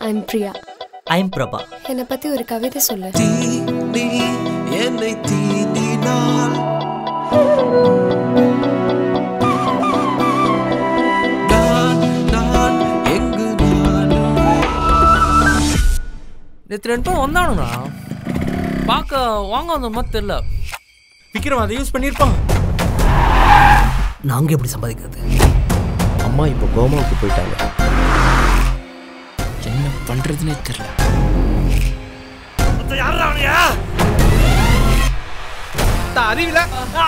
I'm Priya I'm Prabha என்னை பத்தி ஒரு கவிதை சொல்லு நீ என்னை தீண்டினால் நான் நான் எங்கு நானும் நேற்று ரெண்டு பேரும் வந்தானுண்ணா பார்க்க வாங்க வந்த மாதிரி தெரில விக்ரம் அதை யூஸ் பண்ணியிருப்பான் நாங்கள் எப்படி சம்பாதிக்கிறது அம்மா இப்போ கோமாவுக்கு போயிட்டாங்க என்ன பண்ணுறதுனே தெரில அறிவில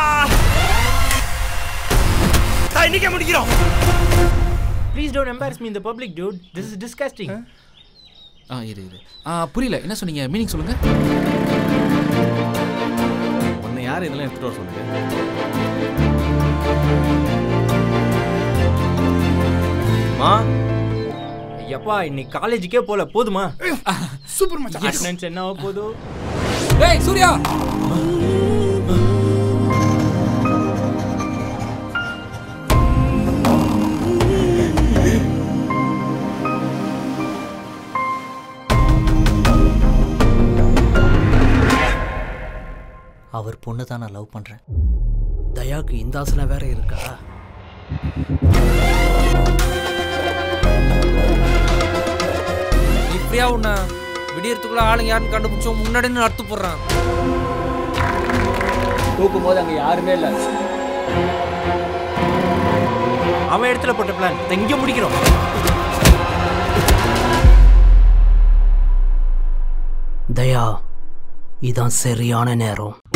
இன்னைக்கே முடிக்கிறோம் ப்ளீஸ் டோன்ட் எம்பாரஸ் மீ இந்த public dude this is disgusting ஆ இரு இரு ஆ புரியல என்ன சொன்னீங்க மீனிங் சொல்லுங்க உன்னை யார் இதெல்லாம் எடுத்துட்டு வர சொன்னது மா ஐயப்பா இன்னைக்கு காலேஜுக்கே போல போதுமா சூப்பர் மச்சான் அட்டெண்டன்ஸ் என்ன ஆக போதோ ஏய் சூர்யா அவர் பொண்ணு தான் நான் லவ் பண்றேன் தயாக்கு இந்த ஆசனை வேற இருக்கா இப்படியா உன்னை விடியறதுக்குள்ள ஆளுங்க யாருன்னு கண்டுபிடிச்சோம் முன்னாடி நின்னு அறுத்து போடுறான் தூக்கும் போது அங்கே யாருமே இல்லை அவன் இடத்துல போட்ட பிளான் இங்க முடிக்கிறோம் தயா இதான் சரியான நேரம்